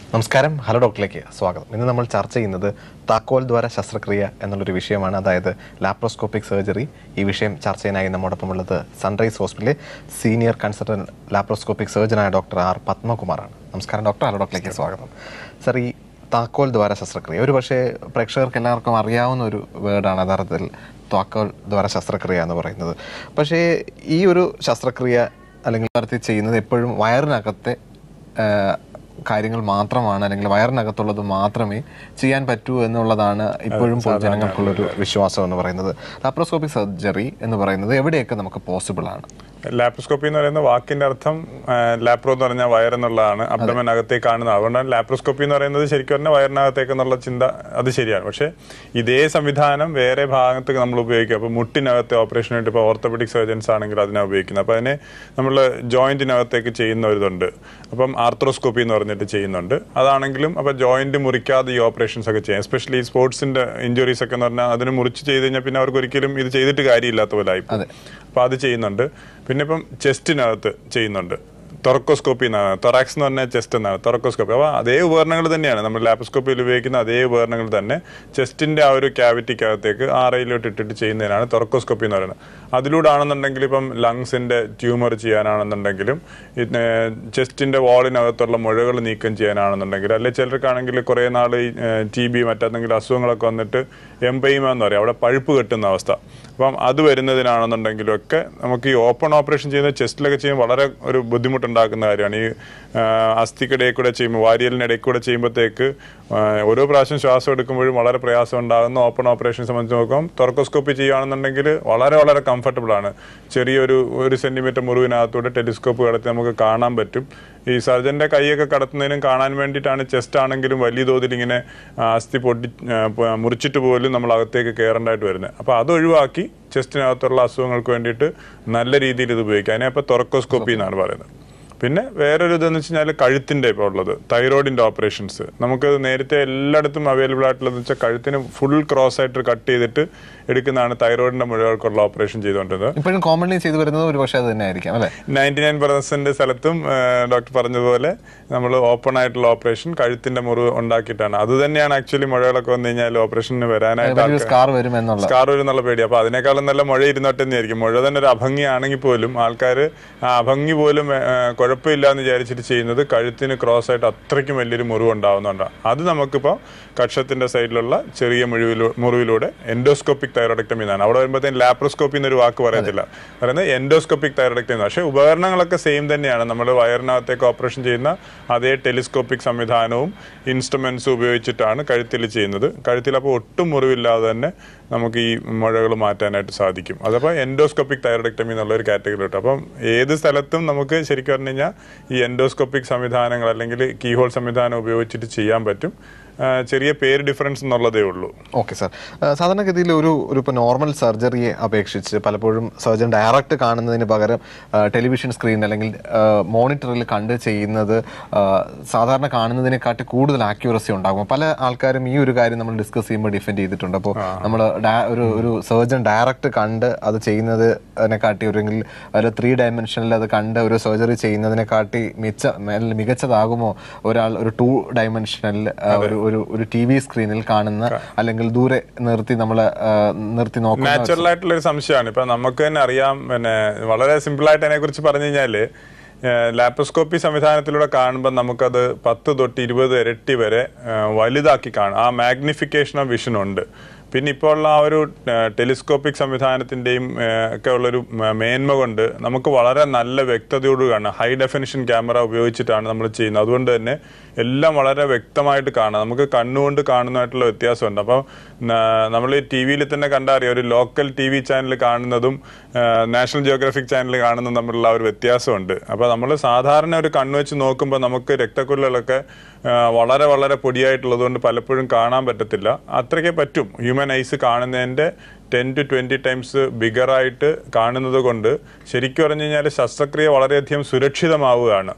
നമസ്കാരം ഹലോ ഡോക്ടറിലേക്ക് സ്വാഗതം ഇന്ന് നമ്മൾ ചർച്ച ചെയ്യുന്നത് താക്കോൽ ദ്വാര ശസ്ത്രക്രിയ എന്നുള്ളൊരു വിഷയമാണ് അതായത് ലാപ്രോസ്കോപ്പിക് സർജറി ഈ വിഷയം ചർച്ച ചെയ്യാനായി നമ്മോടൊപ്പം ഉള്ളത് സൺറൈസ് ഹോസ്പിറ്റലിലെ സീനിയർ കൺസൾട്ടന്റ് ലാപ്രോസ്കോപ്പിക് സർജനായ ഡോക്ടർ ആർ പത്മകുമാറാണ് നമസ്കാരം ഡോക്ടർ ഹലോ ഡോക്ടറിലേക്ക് സ്വാഗതം സർ ഈ താക്കോൽ ദ്വാര ശസ്ത്രക്രിയ ഒരു പക്ഷേ പ്രേക്ഷകർക്ക് എല്ലാവർക്കും അറിയാവുന്ന ഒരു വേർഡാണ് യഥാർത്ഥത്തിൽ താക്കോൽ ദ്വാര ശസ്ത്രക്രിയ എന്ന് പറയുന്നത് പക്ഷേ ഈ ഒരു ശസ്ത്രക്രിയ അല്ലെങ്കിൽ യഥാർത്ഥത്തിൽ ചെയ്യുന്നത് എപ്പോഴും വയറിനകത്തെ ആ, കാര്യങ്ങൾ മാത്രമാണ് അല്ലെങ്കിൽ വയറിനകത്തുള്ളത് മാത്രമേ ചെയ്യാൻ പറ്റൂ എന്നുള്ളതാണ് ഇപ്പോഴും പൊതുജനങ്ങൾക്കുള്ളൊരു വിശ്വാസം എന്ന് പറയുന്നത് ലാപ്രോസ്കോപ്പിക് സർജറി എന്ന് പറയുന്നത് എവിടെയൊക്കെ നമുക്ക് പോസിബിൾ ആണ് ലാപ്രോസ്കോപ്പി എന്ന് പറയുന്ന വാക്കിന്റെ അർത്ഥം ആ, ലാപ്രോ എന്ന് പറഞ്ഞാൽ വയറെന്നുള്ളതാണ് അബ്ഡമൻ അകത്തേക്ക് കാണുന്നത് അതുകൊണ്ടാണ് ലാപ്രോസ്കോപ്പി എന്ന് പറയുന്നത് ശരിക്കും പറഞ്ഞാൽ വയറിനകത്തേക്ക് എന്നുള്ള ചിന്ത അത് ശരിയാണ് പക്ഷേ ഇതേ സംവിധാനം വേറെ ഭാഗത്ത് നമ്മൾ ഉപയോഗിക്കുക അപ്പോൾ മുട്ടിനകത്തെ ഓപ്പറേഷൻ ആയിട്ട് ഇപ്പോൾ ഓർത്തോപെഡിക് സർജൻസ് ആണെങ്കിൽ അതിനാണ് ഉപയോഗിക്കുന്നത് അപ്പോൾ അതിനെ നമ്മൾ ജോയിന്റിനകത്തേക്ക് ചെയ്യുന്ന ഒരു ഇതുണ്ട് അപ്പം ആർത്രോസ്കോപ്പി എന്ന് പറഞ്ഞിട്ട് ചെയ്യുന്നുണ്ട് അതാണെങ്കിലും അപ്പോൾ ജോയിന്റ് മുറിക്കാതെ ഈ ഓപ്പറേഷൻസ് ഒക്കെ ചെയ്യാം എസ്പെഷ്യലി ഈ സ്പോർട്സിന്റെ ഇഞ്ചുറീസ് ഒക്കെ എന്ന് പറഞ്ഞാൽ അതിന് മുറിച്ച് ചെയ്ത് കഴിഞ്ഞാൽ പിന്നെ അവർക്ക് ഒരിക്കലും ഇത് ചെയ്തിട്ട് കാര്യമില്ലാത്ത പോലെ ആയി അതെ. അപ്പോൾ അത് ചെയ്യുന്നുണ്ട് പിന്നെ ഇപ്പം ചെസ്റ്റിനകത്ത് ചെയ്യുന്നുണ്ട് തൊറക്കോസ്കോപ്പി എന്നാണ് തൊറാക്സ് എന്ന് പറഞ്ഞാൽ ചെസ്റ്റ് എന്നാണ് തൊറക്കോസ്കോപ്പി അപ്പോൾ അതേ ഉപകരണങ്ങൾ തന്നെയാണ് നമ്മൾ ലാപ്രോസ്കോപ്പിയിൽ ഉപയോഗിക്കുന്ന അതേ ഉപകരണങ്ങൾ തന്നെ ചെസ്റ്റിന്റെ ആ ഒരു ക്യാവിറ്റിക്കകത്തേക്ക് ആറയിലോട്ട് ഇട്ടിട്ട് ചെയ്യുന്നതിനാണ് തൊറക്കോസ്കോപ്പി എന്ന് പറയുന്നത് അതിലൂടെ ആണെന്നുണ്ടെങ്കിൽ ഇപ്പം ലങ്സിന്റെ ട്യൂമർ ചെയ്യാനാണെന്നുണ്ടെങ്കിലും ചെസ്റ്റിന്റെ വാളിനകത്തുള്ള മുഴകൾ നീക്കം ചെയ്യാനാണെന്നുണ്ടെങ്കിൽ അല്ലെ ചിലർക്കാണെങ്കിൽ കുറേ നാൾ ഈ ടി ബി മറ്റെന്തെങ്കിലും അസുഖങ്ങളൊക്കെ വന്നിട്ട് എംപൈമ എന്ന് പറയും അവിടെ പഴുപ്പ് കെട്ടുന്ന അവസ്ഥ അപ്പം അത് വരുന്നതിനാണെന്നുണ്ടെങ്കിലും ഒക്കെ നമുക്ക് ഈ ഓപ്പൺ ഓപ്പറേഷൻ ചെയ്യുന്ന ചെസ്റ്റിലൊക്കെ ചെയ്യുമ്പോൾ വളരെ ഒരു ബുദ്ധിമുട്ടുണ്ടാക്കുന്ന കാര്യമാണ് ഈ ആ, അസ്ഥിക്കിടയിൽ കൂടെ ചെയ്യുമ്പോൾ വാരിയലിനിടയിൽ കൂടെ ചെയ്യുമ്പോഴത്തേക്ക് ആ, ഓരോ പ്രാവശ്യം ശ്വാസം എടുക്കുമ്പോഴും വളരെ പ്രയാസം ഉണ്ടാകുന്ന ഓപ്പൺ ഓപ്പറേഷൻ സംബന്ധിച്ച് നോക്കാം തൊറക്കോസ്കോപ്പി ചെയ്യുകയാണെന്നുണ്ടെങ്കിൽ വളരെ വളരെ കംഫർട്ടബിൾ ആണ് ചെറിയൊരു ഒരു സെന്റിമീറ്റർ മുറിവിനകത്തൂടെ ടെലിസ്കോപ്പ് കടത്തി നമുക്ക് കാണാൻ പറ്റും ഈ സർജന്റെ കൈയൊക്കെ കടത്തുന്നതിനും കാണാൻ വേണ്ടിയിട്ടാണ് ചെസ്റ്റ് ആണെങ്കിലും വലിയ തോതിൽ ഇങ്ങനെ ആ, അസ്ഥി പൊട്ടി ആ, പ- മുറിച്ചിട്ട് പോലും നമ്മൾ അകത്തേക്ക് കയറേണ്ടതായിട്ട് വരുന്നത് അപ്പോൾ അത് ഒഴിവാക്കി ചെസ്റ്റിനകത്തുള്ള അസുഖങ്ങൾക്ക് വേണ്ടിയിട്ട് നല്ല രീതിയിൽ ഇത് ഉപയോഗിക്കാം അതിനെ അപ്പോൾ തൊറക്കോസ്കോപ്പി എന്നാണ് പറയുന്നത് പിന്നെ വേറൊരു ഇതെന്ന് വെച്ച് കഴിഞ്ഞാൽ കഴുത്തിന്റെ ഇപ്പോൾ ഉള്ളത് തൈറോയിഡിന്റെ ഓപ്പറേഷൻസ് നമുക്ക് നേരത്തെ എല്ലായിടത്തും അവൈലബിൾ ആയിട്ടുള്ളത് വെച്ചാൽ കഴുത്തിന് ഫുൾ ക്രോസ് ആയിട്ട് കട്ട് ചെയ്തിട്ട് എടുക്കുന്നതാണ് തൈറോയിഡിന്റെ മുഴകൾക്കുള്ള ഓപ്പറേഷൻ ചെയ്തുകൊണ്ടിരുന്നത് ഇപ്പോഴും കോമൺലി ചെയ്തു വരുന്നത് ഒരു പക്ഷേ അത് തന്നെ ആയിരിക്കാം അല്ലേ നയൻറ്റി നയൻ പെർസെന്റ് സ്ഥലത്തും ഡോക്ടർ പറഞ്ഞതുപോലെ നമ്മൾ ഓപ്പൺ ആയിട്ടുള്ള ഓപ്പറേഷൻ കഴുത്തിന്റെ മുറിവ് ഉണ്ടാക്കിയിട്ടാണ് അത് തന്നെയാണ് ആക്ച്വലി മുഴകളൊക്കെ വന്നു കഴിഞ്ഞാൽ ഓപ്പറേഷന് വരാനായിട്ട് വലിയൊരു ആൾക്കാർ- സ്കാർ വരും എന്നുള്ള സ്കാർ വരും എന്നുള്ള പേടി അപ്പൊ അതിനേക്കാളും നല്ല മുഴ ഇരുന്നോട്ടെ തന്നെയായിരിക്കും മുഴ തന്നെ ഒരു അഭംഗിയാണെങ്കിൽ പോലും ആൾക്കാർ ആ അഭംഗി പോലും ഏ, കുഴപ്പമില്ല എന്ന് വിചാരിച്ചിട്ട് ചെയ്യുന്നത് കഴുത്തിന് ക്രോസ് ആയിട്ട് അത്രയ്ക്കും വലിയൊരു മുറിവ് ഉണ്ടാവുന്നുണ്ടാണ് അത് നമുക്കിപ്പോൾ കക്ഷത്തിന്റെ സൈഡിലുള്ള ചെറിയ മുറിവിലൂ മുറിവിലൂടെ എൻഡോസ്കോപ്പിക് തൈറോയിഡക്ടമി എന്നാണ് അവിടെ വരുമ്പോഴത്തേക്കും ലാപ്രോസ്കോപ്പി എന്നൊരു വാക്ക് പറയത്തില്ല പറയുന്നത് എൻഡോസ്കോപ്പിക് തൈറോയിഡക്ടമി പക്ഷേ ഉപകരണങ്ങളൊക്കെ സെയിം തന്നെയാണ് നമ്മൾ വയറിനകത്തേക്ക് ഓപ്പറേഷൻ ചെയ്യുന്ന അതേ ടെലിസ്കോപ്പിക് സംവിധാനവും ഇൻസ്ട്രുമെന്റ്സും ഉപയോഗിച്ചിട്ടാണ് കഴുത്തിൽ ചെയ്യുന്നത് കഴുത്തിൽ അപ്പോൾ ഒട്ടും മുറിവില്ലാതെ തന്നെ നമുക്ക് ഈ മുഴകൾ മാറ്റാനായിട്ട് സാധിക്കും അതപ്പോൾ എൻഡോസ്കോപ്പിക് തൈറോയിഡക്ടമി എന്നുള്ള ഒരു കാറ്റഗറി കിട്ടും അപ്പം ഏത് സ്ഥലത്തും നമുക്ക് ശരിക്കും പറഞ്ഞു കഴിഞ്ഞാൽ ഈ എൻഡോസ്കോപ്പിക് സംവിധാനങ്ങൾ അല്ലെങ്കിൽ കീഹോൾ സംവിധാനം ഉപയോഗിച്ചിട്ട് ചെയ്യാൻ പറ്റും ആ, ചെറിയ പേര് ഡിഫറൻസ് എന്നുള്ളതേ ഉള്ളൂ ഓക്കെ സാർ സാധാരണഗതിയിൽ ഒരു ഒരു ഇപ്പോൾ നോർമൽ സർജറിയെ അപേക്ഷിച്ച് പലപ്പോഴും സർജൻ ഡയറക്റ്റ് കാണുന്നതിന് പകരം ടെലിവിഷൻ സ്ക്രീൻ അല്ലെങ്കിൽ മോണിറ്ററിൽ കണ്ട് ചെയ്യുന്നത് ആ, സാധാരണ കാണുന്നതിനെക്കാട്ടി കൂടുതൽ ആക്യുറസി ഉണ്ടാകും പല ആൾക്കാരും ഈ ഒരു കാര്യം നമ്മൾ ഡിസ്കസ് ചെയ്യുമ്പോൾ ഡിഫെൻഡ് ചെയ്തിട്ടുണ്ട് അപ്പോൾ നമ്മൾ ഒരു ഒരു സർജൻ ഡയറക്റ്റ് കണ്ട് അത് ചെയ്യുന്നതിനെക്കാട്ടി ഒരു ഒരു ത്രീ ഡയമെൻഷനിൽ അത് കണ്ട് ഒരു സർജറി ചെയ്യുന്നതിനെക്കാട്ടി മിച്ച മെൽ- മികച്ചതാകുമോ ഒരാൾ ഒരു ടു ഡയമെൻഷനിൽ ഒരു ഒരു ഒരു ടി വി സ്ക്രീനിൽ കാണുന്ന അല്ലെങ്കിൽ ദൂരെ നിർത്തി നമ്മൾ നിർത്തി നോക്കുന്ന നാച്ചുറൽ ആയിട്ടുള്ള ഒരു സംശയമാണ് ഇപ്പൊ നമുക്ക് തന്നെ അറിയാം പിന്നെ വളരെ സിമ്പിൾ ആയിട്ട് അതിനെ കുറിച്ച് പറഞ്ഞു കഴിഞ്ഞാല് ലാപ്രോസ്കോപ്പി സംവിധാനത്തിലൂടെ കാണുമ്പോൾ നമുക്കത് പത്ത് തൊട്ട് ഇരുപത് ഇരട്ടി വരെ ആ, വലുതാക്കി കാണും ആ മാഗ്നിഫിക്കേഷൻ ഓഫ് വിഷൻ ഉണ്ട് പിന്നെ ഇപ്പോൾ ഉള്ള ആ ഒരു ടെലിസ്കോപ്പിക് സംവിധാനത്തിന്റെയും ആ, ഒക്കെ ഉള്ളൊരു മ- മേന്മ കൊണ്ട് നമുക്ക് വളരെ നല്ല വ്യക്തതയോട് കാണാം ഹൈ ഡെഫിനിഷൻ ക്യാമറ ഉപയോഗിച്ചിട്ടാണ് നമ്മൾ ചെയ്യുന്നത് അതുകൊണ്ട് തന്നെ എല്ലാം വളരെ വ്യക്തമായിട്ട് കാണാം നമുക്ക് കണ്ണുകൊണ്ട് കാണുന്നതായിട്ടുള്ള വ്യത്യാസമുണ്ട് അപ്പോൾ നമ്മൾ ഈ ടി വിയിൽ തന്നെ കണ്ടാൽ അറിയാം ഒരു ലോക്കൽ ടി വി ചാനൽ കാണുന്നതും ആ, നാഷണൽ ജിയോഗ്രാഫിക് ചാനൽ കാണുന്നതും തമ്മിലുള്ള ആ ഒരു വ്യത്യാസമുണ്ട് അപ്പോൾ നമ്മൾ സാധാരണ ഒരു കണ്ണ് വെച്ച് നോക്കുമ്പോൾ നമുക്ക് രക്തക്കുഴലുകളൊക്കെ ആ, വളരെ വളരെ പൊടിയായിട്ടുള്ളത് കൊണ്ട് പലപ്പോഴും കാണാൻ പറ്റത്തില്ല അത്രയ്ക്കേ പറ്റും ഹ്യൂമൻ ഐസ് കാണുന്നതിൻ്റെ ടെൻ ടു ട്വൻറ്റി ടൈംസ് ബിഗറായിട്ട് കാണുന്നത് കൊണ്ട് ശരിക്കും പറഞ്ഞു കഴിഞ്ഞാൽ ശസ്ത്രക്രിയ വളരെയധികം സുരക്ഷിതമാവുകയാണ്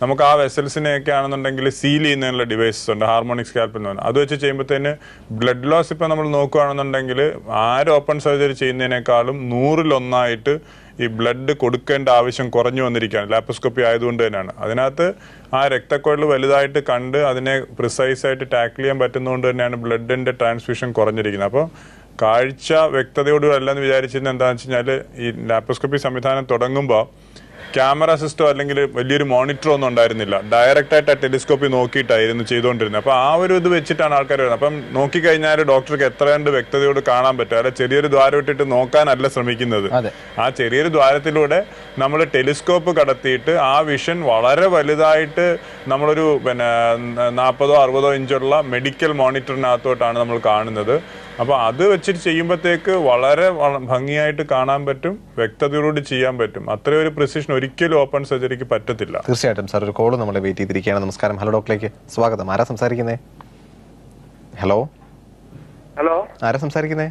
നമുക്ക് ആ വെസൽസിനെയൊക്കെ ആണെന്നുണ്ടെങ്കിൽ സീൽ ചെയ്യുന്നതിനുള്ള ഡിവൈസസ് ഉണ്ട് ഹാർമോണിക് സ്കാൽപ്പിൽ എന്ന് പറഞ്ഞാൽ അത് വെച്ച് ചെയ്യുമ്പോഴത്തേന് ബ്ലഡ് ലോസ് ഇപ്പം നമ്മൾ നോക്കുകയാണെന്നുണ്ടെങ്കിൽ ആര് ഓപ്പൺ സർജറി ചെയ്യുന്നതിനേക്കാളും നൂറിലൊന്നായിട്ട് ഈ ബ്ലഡ് കൊടുക്കേണ്ട ആവശ്യം കുറഞ്ഞു വന്നിരിക്കുകയാണ് ലാപ്രോസ്കോപ്പി ആയതുകൊണ്ട് തന്നെയാണ് അതിനകത്ത് ആ രക്തക്കുഴൽ വലുതായിട്ട് കണ്ട് അതിനെ പ്രിസൈസ് ആയിട്ട് ടാക്കിൾ ചെയ്യാൻ പറ്റുന്നതുകൊണ്ട് തന്നെയാണ് ബ്ലഡിന്റെ ട്രാൻസ്ഫ്യൂഷൻ കുറഞ്ഞിരിക്കുന്നത് അപ്പോൾ കാഴ്ച വ്യക്തതയോട് അല്ലെന്ന് വിചാരിച്ചിരുന്നത് എന്താണെന്ന് വെച്ച് കഴിഞ്ഞാൽ ഈ ലാപ്രോസ്കോപ്പി സംവിധാനം തുടങ്ങുമ്പോൾ ക്യാമറ സിസ്റ്റം അല്ലെങ്കിൽ വലിയൊരു മോണിറ്റർ ഒന്നും ഉണ്ടായിരുന്നില്ല ഡയറക്റ്റ് ആയിട്ട് ആ ടെലിസ്കോപ്പിൽ നോക്കിയിട്ടായിരുന്നു ചെയ്തുകൊണ്ടിരുന്നത് അപ്പോൾ ആ ഒരു ഇത് വെച്ചിട്ടാണ് ആൾക്കാർ വരുന്നത് അപ്പം നോക്കിക്കഴിഞ്ഞാൽ ഡോക്ടർക്ക് എത്ര കണ്ട് വ്യക്തതയോട് കാണാൻ പറ്റും അല്ല ചെറിയൊരു ദ്വാരം ഇട്ടിട്ട് നോക്കാനല്ല ശ്രമിക്കുന്നത് അതെ. ആ ചെറിയൊരു ദ്വാരത്തിലൂടെ നമ്മൾ ടെലിസ്കോപ്പ് കടത്തിയിട്ട് ആ വിഷൻ വളരെ വലുതായിട്ട് നമ്മളൊരു പിന്നെ നാൽപ്പതോ അറുപതോ ഇഞ്ചുള്ള മെഡിക്കൽ മോണിറ്ററിനകത്തോട്ടാണ് നമ്മൾ കാണുന്നത് അപ്പോൾ അത് വെച്ചിട്ട് ചെയ്യുമ്പോഴത്തേക്ക് വളരെ വള- ഭംഗിയായിട്ട് കാണാൻ പറ്റും വ്യക്തതയോട് ചെയ്യാൻ പറ്റും അത്രയും ഒരു പ്രിസിഷൻ ഒരിക്കലും ഓപ്പൺ സർജറിക്ക് പറ്റത്തില്ല തീർച്ചയായിട്ടും സാർ ഒരു കോള് നമ്മളെ വെയിറ്റ് ചെയ്തിരിക്കുകയാണ് നമസ്കാരം ഹലോ ഡോക്ടറിലേക്ക് സ്വാഗതം ആരാ സംസാരിക്കുന്നേ ഹലോ ഹലോ ആരാ സംസാരിക്കുന്നേ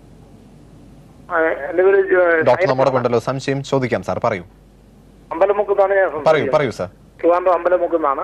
ആ, എൻ്റെ പേര് ജോ- ഡോക്ടർ നമ്മുടെ കൊണ്ടല്ലോ സംശയം ചോദിക്കാം സാർ പറയൂ അമ്പലമുക്കുന്നാണ് ഞാൻ പറയൂ സംസാരിക്കുന്നത്. പറയൂ സാർ ട്രിവാൻഡ്രം അമ്പലമുക്കുന്നാണ്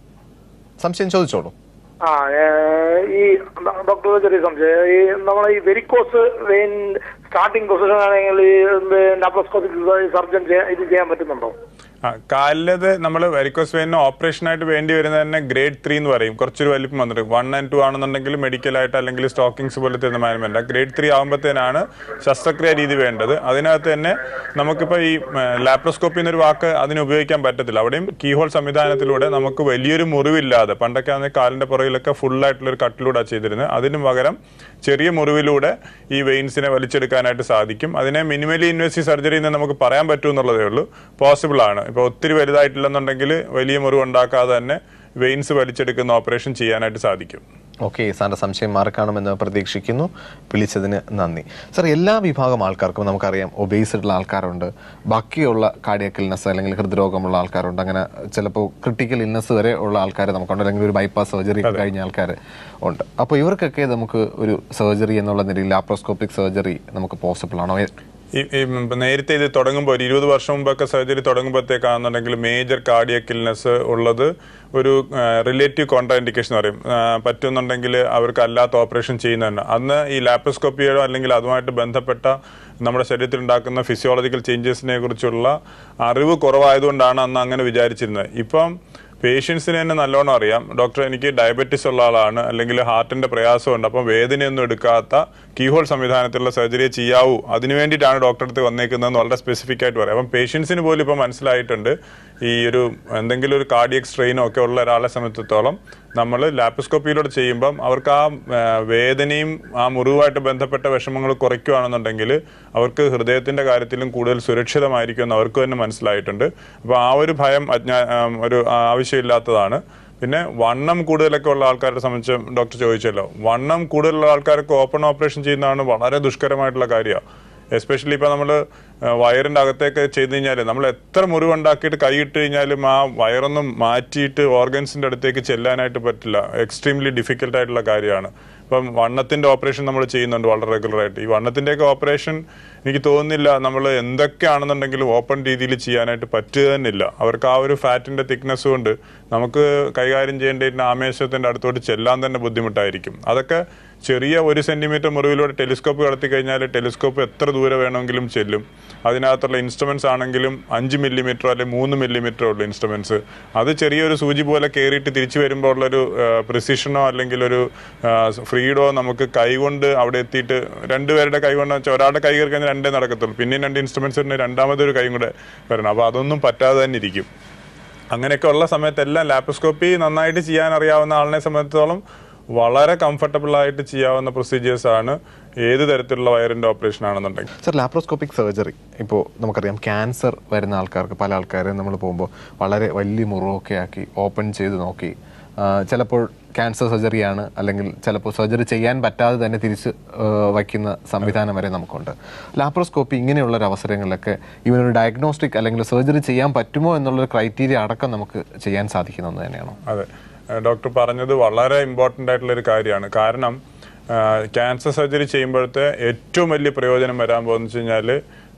സംശയം ചോദിച്ചോളൂ ആ ഏ, ഈ ഡോക്ടർ ചെറിയ സംശയം ഈ നമ്മളെ ഈ വെരിക്കോസ് വെയിൻ സ്റ്റാർട്ടിംഗ് പൊസിഷൻ ആണെങ്കിൽ ഈ ലാപ്രോസ്കോപ്പിക് സർജൻ ഇത് ചെയ്യാൻ പറ്റുന്നുണ്ടോ ആ കാലിലത് നമ്മൾ വെരിക്കോസ് വെയിന് ഓപ്പറേഷൻ ആയിട്ട് വേണ്ടി വരുന്നത് തന്നെ ഗ്രേഡ് ത്രീ എന്ന് പറയും കുറച്ചൊരു വലിപ്പം വന്നിട്ട് വൺ ആൻഡ് ടു ആണെന്നുണ്ടെങ്കിൽ മെഡിക്കൽ ആയിട്ട് അല്ലെങ്കിൽ സ്റ്റോക്കിങ്സ് പോലത്തെ മാനേജ്മെന്റ് ഗ്രേഡ് ത്രീ ആകുമ്പോഴത്തേനാണ് ശസ്ത്രക്രിയ രീതി വേണ്ടത് അതിനകത്ത് തന്നെ നമുക്കിപ്പോൾ ഈ ലാപ്രോസ്കോപ്പി എന്നൊരു വാക്ക് അതിന് ഉപയോഗിക്കാൻ പറ്റത്തില്ല അവിടെയും കീഹോൾ സംവിധാനത്തിലൂടെ നമുക്ക് വലിയൊരു മുറിവില്ലാതെ പണ്ടൊക്കെ ആണെങ്കിൽ കാലിന്റെ പുറകിലൊക്കെ ഫുൾ ആയിട്ടുള്ള ഒരു കട്ടിലൂടെ ചെയ്തിരുന്നത് അതിന് പകരം ചെറിയ മുറിവിലൂടെ ഈ വെയിൻസിനെ വലിച്ചെടുക്കാനായിട്ട് സാധിക്കും അതിനെ മിനിമലി ഇൻവെസീവ് സർജറി എന്ന് നമുക്ക് പറയാൻ പറ്റുമെന്നുള്ളതേ ഉള്ളൂ പോസിബിൾ ആണ് ഇപ്പോൾ ഒത്തിരി വലുതായിട്ടില്ലെന്നുണ്ടെങ്കിൽ വലിയ മുറിവ് ഉണ്ടാക്കാതെ തന്നെ വെയിൻസ് വലിച്ചെടുക്കുന്ന ഓപ്പറേഷൻ ചെയ്യാനായിട്ട് സാധിക്കും ഓക്കെ സാറിന്റെ സംശയം മാറിക്കാണുമെന്ന് പ്രതീക്ഷിക്കുന്നു വിളിച്ചതിന് നന്ദി സാർ എല്ലാ വിഭാഗം ആൾക്കാർക്കും നമുക്കറിയാം ഒബേസ് ഉള്ള ആൾക്കാരുണ്ട് ബാക്കിയുള്ള കാർഡിയക് ഇൽനസ് അല്ലെങ്കിൽ ഹൃദ്രോഗമുള്ള ആൾക്കാരുണ്ട് അങ്ങനെ ചിലപ്പോൾ ക്രിട്ടിക്കൽ ഇൽനസ് വരെ ഉള്ള ആൾക്കാർ നമുക്കുണ്ട് അല്ലെങ്കിൽ ഒരു ബൈപ്പാസ് സർജറി കഴിഞ്ഞ ആൾക്കാർ ഉണ്ട് അപ്പോൾ ഇവർക്കൊക്കെ നമുക്ക് ഒരു സർജറി എന്നുള്ള നിലയിൽ ലാപ്രോസ്കോപ്പിക് സർജറി നമുക്ക് പോസിബിൾ ആണോ എ- ഈ ഈ ഇപ്പം നേരത്തെ ഇത് തുടങ്ങുമ്പോൾ ഒരു ഇരുപത് വർഷം മുമ്പൊക്കെ സർജറി തുടങ്ങുമ്പോഴത്തേക്കാണെന്നുണ്ടെങ്കിൽ മേജർ കാർഡിയക് ഇൽനെസ് ഉള്ളത് ഒരു റിലേറ്റീവ് കോൺട്രാ ഇൻഡിക്കേഷൻ പറയും ആ, പറ്റുന്നുണ്ടെങ്കിൽ അവർക്ക് അല്ലാത്ത ഓപ്പറേഷൻ ചെയ്യുന്നതാണ് അന്ന് ഈ ലാപ്രോസ്കോപ്പിയോ അല്ലെങ്കിൽ അതുമായിട്ട് ബന്ധപ്പെട്ട നമ്മുടെ ശരീരത്തിൽ ഉണ്ടാക്കുന്ന ഫിസിയോളജിക്കൽ ചേഞ്ചസിനെ കുറിച്ചുള്ള അറിവ് കുറവായതുകൊണ്ടാണ് അന്ന് അങ്ങനെ വിചാരിച്ചിരുന്നത് ഇപ്പം പേഷ്യൻസിന് തന്നെ നല്ലോണം അറിയാം ഡോക്ടർ എനിക്ക് ഡയബറ്റിസ് ഉള്ള ആളാണ് അല്ലെങ്കിൽ ഹാർട്ടിന്റെ പ്രയാസമുണ്ട് അപ്പം വേദനയൊന്നും എടുക്കാത്ത കീഹോൾ സംവിധാനത്തിലുള്ള സർജറി ചെയ്യാവൂ അതിനു വേണ്ടിയിട്ടാണ് ഡോക്ടറെ അടുത്ത് വന്നേക്കുന്നതെന്ന് വളരെ സ്പെസിഫിക് ആയിട്ട് പറയാം അപ്പം പേഷ്യൻസിന് പോലും ഇപ്പം മനസ്സിലായിട്ടുണ്ട് ഈ ഒരു എന്തെങ്കിലും ഒരു കാർഡിയക് സ്ട്രെയിനോ ഒക്കെ ഉള്ള ഒരാളെ സംബന്ധിച്ചിടത്തോളം നമ്മൾ ലാപ്രോസ്കോപ്പിയിലൂടെ ചെയ്യുമ്പം അവർക്ക് ആ ആ, വേദനയും ആ മുറിവുമായിട്ട് ബന്ധപ്പെട്ട വിഷമങ്ങൾ കുറയ്ക്കുകയാണെന്നുണ്ടെങ്കിൽ അവർക്ക് ഹൃദയത്തിന്റെ കാര്യത്തിലും കൂടുതൽ സുരക്ഷിതമായിരിക്കും എന്ന് അവർക്ക് തന്നെ മനസ്സിലായിട്ടുണ്ട് അപ്പോൾ ആ ഒരു ഭയം അജ്ഞാ ആ, ഒരു ആവശ്യമില്ലാത്തതാണ് പിന്നെ വണ്ണം കൂടുതലൊക്കെ ഉള്ള ആൾക്കാരെ സംബന്ധിച്ച് ഡോക്ടർ ചോദിച്ചല്ലോ വണ്ണം കൂടുതലുള്ള ആൾക്കാർക്ക് ഓപ്പൺ ഓപ്പറേഷൻ ചെയ്യുന്നതാണ് വളരെ ദുഷ്കരമായിട്ടുള്ള കാര്യമാണ് എസ്പെഷ്യലി ഇപ്പോൾ നമ്മൾ വയറിൻ്റെ അകത്തേക്ക് ചെയ്ത് കഴിഞ്ഞാൽ നമ്മൾ എത്ര മുറിവുണ്ടാക്കിയിട്ട് കൈയിട്ട് കഴിഞ്ഞാലും ആ വയറൊന്നും മാറ്റിയിട്ട് ഓർഗൻസിൻ്റെ അടുത്തേക്ക് ചെല്ലാനായിട്ട് പറ്റില്ല എക്സ്ട്രീംലി ഡിഫിക്കൽട്ട് ആയിട്ടുള്ള കാര്യമാണ് ഇപ്പം വണ്ണത്തിൻ്റെ ഓപ്പറേഷൻ നമ്മൾ ചെയ്യുന്നുണ്ട് വളരെ റെഗുലറായിട്ട് ഈ വണ്ണത്തിൻ്റെയൊക്കെ ഓപ്പറേഷൻ എനിക്ക് തോന്നുന്നില്ല നമ്മൾ എന്തൊക്കെയാണെന്നുണ്ടെങ്കിലും ഓപ്പൺ രീതിയിൽ ചെയ്യാനായിട്ട് പറ്റുക തന്നെയില്ല അവർക്ക് ആ ഒരു ഫാറ്റിൻ്റെ തിക്നെസ് കൊണ്ട് നമുക്ക് കൈകാര്യം ചെയ്യേണ്ട ആമേശത്തിൻ്റെ അടുത്തോട്ട് ചെല്ലാൻ തന്നെ ബുദ്ധിമുട്ടായിരിക്കും അതൊക്കെ ചെറിയ ഒരു സെന്റിമീറ്റർ മുറിവിലൂടെ ടെലിസ്കോപ്പ് കടത്തി കഴിഞ്ഞാൽ ടെലിസ്കോപ്പ് എത്ര ദൂരെ വേണമെങ്കിലും ചെല്ലും അതിനകത്തുള്ള ഇൻസ്ട്രുമെന്റ്സ് ആണെങ്കിലും അഞ്ച് മില്ലിമീറ്റർ അല്ലെങ്കിൽ മൂന്ന് മില്ലിമീറ്റർ ഉള്ള ഇൻസ്ട്രുമെന്റ്സ് അത് ചെറിയൊരു സൂചി പോലെ കയറിയിട്ട് തിരിച്ചു വരുമ്പോൾ ഉള്ളൊരു പ്രിസിഷനോ അല്ലെങ്കിൽ ഒരു ഫ്രീഡോ നമുക്ക് കൈകൊണ്ട് അവിടെ എത്തിയിട്ട് രണ്ടുപേരുടെ കൈ കൊണ്ട് വെച്ചാൽ ഒരാളുടെ കൈ കയറി കഴിഞ്ഞാൽ രണ്ടേ നടക്കത്തുള്ളൂ പിന്നെയും രണ്ട് ഇൻസ്ട്രുമെന്റ്സ് ഉണ്ട് രണ്ടാമതൊരു കൈ കൂടെ വരണം അപ്പോൾ അതൊന്നും പറ്റാതെ തന്നെ ഇരിക്കും അങ്ങനെയൊക്കെ ഉള്ള സമയത്തെല്ലാം ലാപ്രോസ്കോപ്പി നന്നായിട്ട് ചെയ്യാൻ അറിയാവുന്ന ആളിനെ സംബന്ധിച്ചിടത്തോളം വളരെ കംഫർട്ടബിൾ ആയിട്ട് ചെയ്യാവുന്ന പ്രൊസീജിയേഴ്സ് ആണ് ഏത് തരത്തിലുള്ള വയറിന്റെ ഓപ്പറേഷൻ ആണെന്നുണ്ടെങ്കിൽ സർ ലാപ്രോസ്കോപ്പിക് സർജറി ഇപ്പോൾ നമുക്കറിയാം ക്യാൻസർ വരുന്ന ആൾക്കാർക്ക് പല ആൾക്കാരും നമ്മൾ പോകുമ്പോൾ വളരെ വലിയ മുറിവൊക്കെ ആക്കി ഓപ്പൺ ചെയ്ത് നോക്കി ആ, ചിലപ്പോൾ ക്യാൻസർ സർജറിയാണ് അല്ലെങ്കിൽ ചിലപ്പോൾ സർജറി ചെയ്യാൻ പറ്റാതെ തന്നെ തിരിച്ച് ആ, വയ്ക്കുന്ന സംവിധാനം വരെ നമുക്കുണ്ട് ലാപ്രോസ്കോപ്പി ഇങ്ങനെയുള്ള ഒരു അവസരങ്ങളിലൊക്കെ ഇവനൊരു ഡയഗ്നോസ്റ്റിക് അല്ലെങ്കിൽ സർജറി ചെയ്യാൻ പറ്റുമോ എന്നുള്ളൊരു ക്രൈറ്റീരിയ അടക്കം നമുക്ക് ചെയ്യാൻ സാധിക്കുന്ന ഒന്ന് തന്നെയാണോ അതെ ഏഹ് ഡോക്ടർ പറഞ്ഞത് വളരെ ഇമ്പോർട്ടൻ്റ് ആയിട്ടുള്ള ഒരു കാര്യമാണ് കാരണം ക്യാൻസർ സർജറി ചെയ്യുമ്പോഴത്തെ ഏറ്റവും വലിയ പ്രയോജനം വരാൻ പോകുന്നത് വെച്ച് കഴിഞ്ഞാൽ